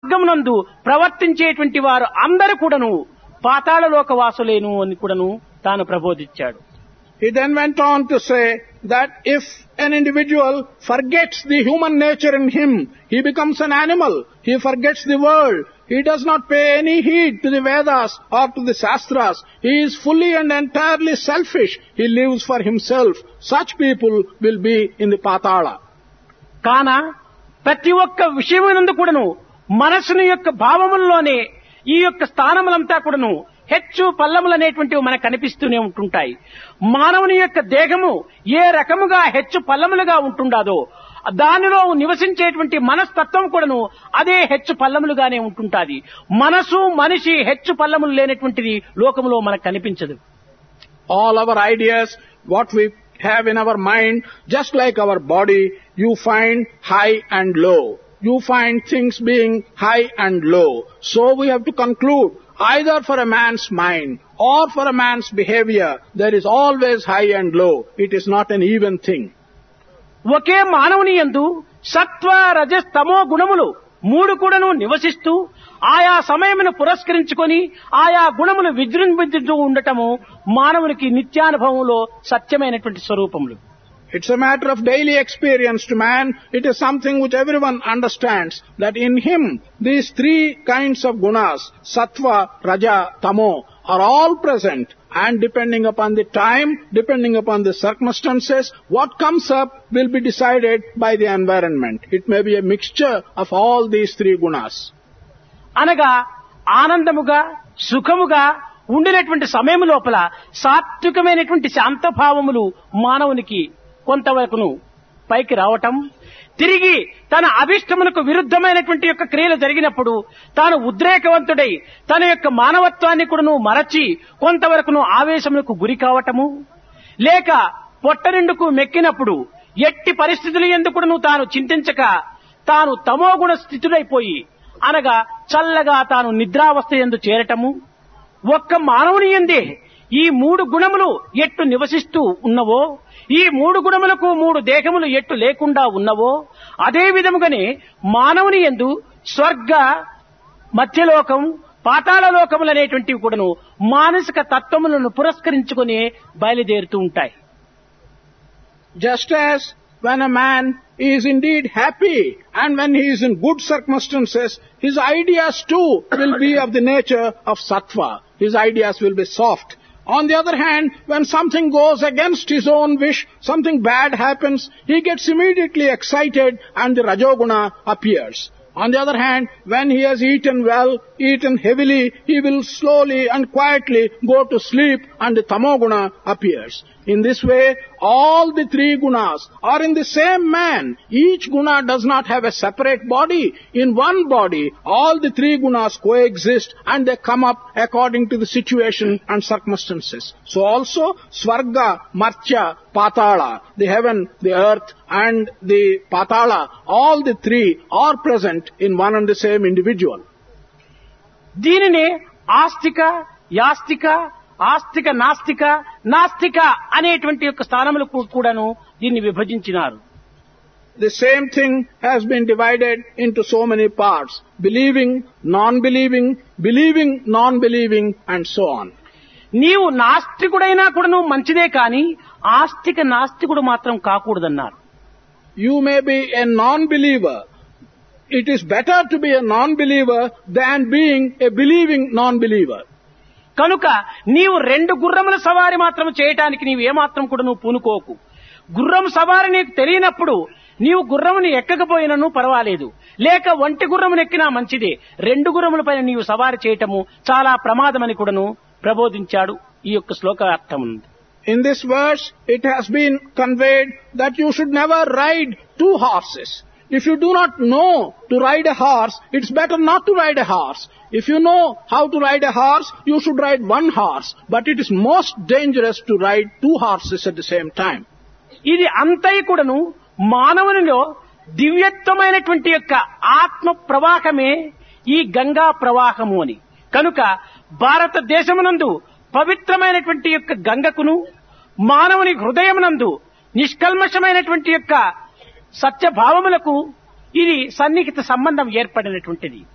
మార్గమునందు ప్రవర్తించేటువంటి వారు అందరూ కూడాను పాతాళలోక వాసులేను అని కూడాను తాను ప్రబోధించాడు He then went on to say that if an individual forgets the human nature in him, he becomes an animal. He forgets the world. He does not pay any heed to the Vedas or to the Shastras. He is fully and entirely selfish. He lives for himself. Such people will be in the Patala. కాన ప్రతి ఒక్క విషయమునందు కూడాను మనసుని యొక్క భావముల్లోనే ఈ యొక్క స్థానములంతా కూడాను హెచ్చు పల్లములు అనేటువంటివి మనకు కనిపిస్తూనే ఉంటుంటాయి మానవుని యొక్క దేహము ఏ రకముగా హెచ్చు పల్లములుగా ఉంటుండాదో దానిలో నివసించేటువంటి మనస్తత్వం కూడాను అదే హెచ్చు పల్లములుగానే ఉంటుంటాది మనసు మనిషి హెచ్చు పల్లములు లేనటువంటిది లోకములో మనకు కనిపించదు all our ideas, what we have in our mind, just like our body, you find high and low. You find things being high and low. So we have to conclude, either for a man's mind or for a man's behavior, there is always high and low. It is not an even thing. ఒకే మానవుని యందు సత్వ రజస్ తమో గుణములు మూడు కూడాను నివసిస్తూ ఆయా సమయమును పురస్కరించుకొని ఆయా గుణములు విజృంభించుతూ ఉండటము మానవునికి నిత్యానుభవంలో సత్యమైనటువంటి స్వరూపములు It's a matter of daily experience to man. It is something which everyone understands that in him these three kinds of gunas, sattva, raja, tamo, are all present and depending upon the time, depending upon the circumstances, what comes up will be decided by the environment. It may be a mixture of all these three gunas. అనగా ఆనందముగా సుఖముగా ఉండినటువంటి సమయం లోపల సాత్వికమైనటువంటి శాంతభావములు మానవునికి కొంతవరకును పైకి రావటం తిరిగి తన అభిష్టమునకు విరుద్ధమైనటువంటి యొక్క క్రియలు జరిగినప్పుడు తాను ఉద్రేకవంతుడై తన యొక్క మానవత్వాన్ని కూడాను మరచి కొంతవరకును ఆవేశములకు గురి కావటము లేక పొట్టనిండుకు మెక్కినప్పుడు ఎట్టి పరిస్థితులు ఎందుకును తాను చింతించక తాను తమోగుణ స్థితుడైపోయి అనగా చల్లగా తాను నిద్రావస్థ ఎందు చేరటము ఒక్క మానవుని ఎందే ఈ మూడు గుణములు ఎట్టు నివసిస్తూ ఉన్నవో ఈ మూడు గుణములకు మూడు దేహములు ఎట్టు లేకుండా ఉన్నవో అదే విధముగానే మానవుని ఎందు స్వర్గ మధ్యలోకం పాతాళ లోకములు అనేటువంటివి కూడాను మానసిక తత్వములను పురస్కరించుకుని బయలుదేరుతూ ఉంటాయి Just as when a man is indeed happy and when he is in good circumstances, his ideas too will be of the nature of sattva. His ideas will be soft. On the other hand, when something goes against his own wish, something bad happens, he gets immediately excited and the rajoguna appears. On the other hand, when he has eaten well, eaten heavily, he will slowly and quietly go to sleep and the tamoguna appears. In this way, all the three gunas are in the same man. Each guna does not have a separate body. In one body, all the three gunas coexist and they come up according to the situation and circumstances. So also, Swarga, Marcha, Patala, the heaven, the earth and the Patala, all the three are present in one and the same individual. దీనినే ఆస్తిక యాస్తిక ఆస్తిక నాస్తిక నాస్తిక అనేటువంటి యొక్క స్థానములకు కూడాను దీన్ని విభజించినారు The same thing has been divided into so many parts. Believing, non-believing, believing, non-believing and so on. నీవు నాస్తికుడైనా కూడాను మంచిదే కాని ఆస్తిక నాస్తికుడు మాత్రం కాకూడదన్నారు You may be a non-believer. It is better to be a non-believer than being a believing non-believer. కనుక నీవు రెండు గుర్రముల సవారి మాత్రం చేయటానికి నీవు ఏమాత్రం కూడా నువ్వు పూనుకోకు గుర్రం సవారి నీకు తెలియనప్పుడు నీవు గుర్రముని ఎక్కకపోయినను పర్వాలేదు లేక ఒంటి గుర్రమును ఎక్కినా మంచిదే రెండు గుర్రముల పైన నీవు సవారి చేయటము చాలా ప్రమాదమని కూడాను ప్రబోధించాడు ఈ యొక్క శ్లోకార్థం ఉంది In this verse, it has been conveyed that you should never ride two horses. If you do not know to ride a horse, it's better not to ride a horse. If you know how to ride a horse, you should ride one horse. But it is most dangerous to ride two horses at the same time. ఇది అంతై కూడాను మానవునిలో దివ్యత్వమైనటువంటి యొక్క ఆత్మ ప్రవాహమే ఈ గంగా ప్రవాహము అని కనుక భారతదేశమునందు పవిత్రమైనటువంటి యొక్క గంగకును మానవుని హృదయమునందు నిష్కల్మషమైనటువంటి యొక్క సత్యభావములకు ఇది సన్నిహిత సంబంధం ఏర్పడినటువంటిది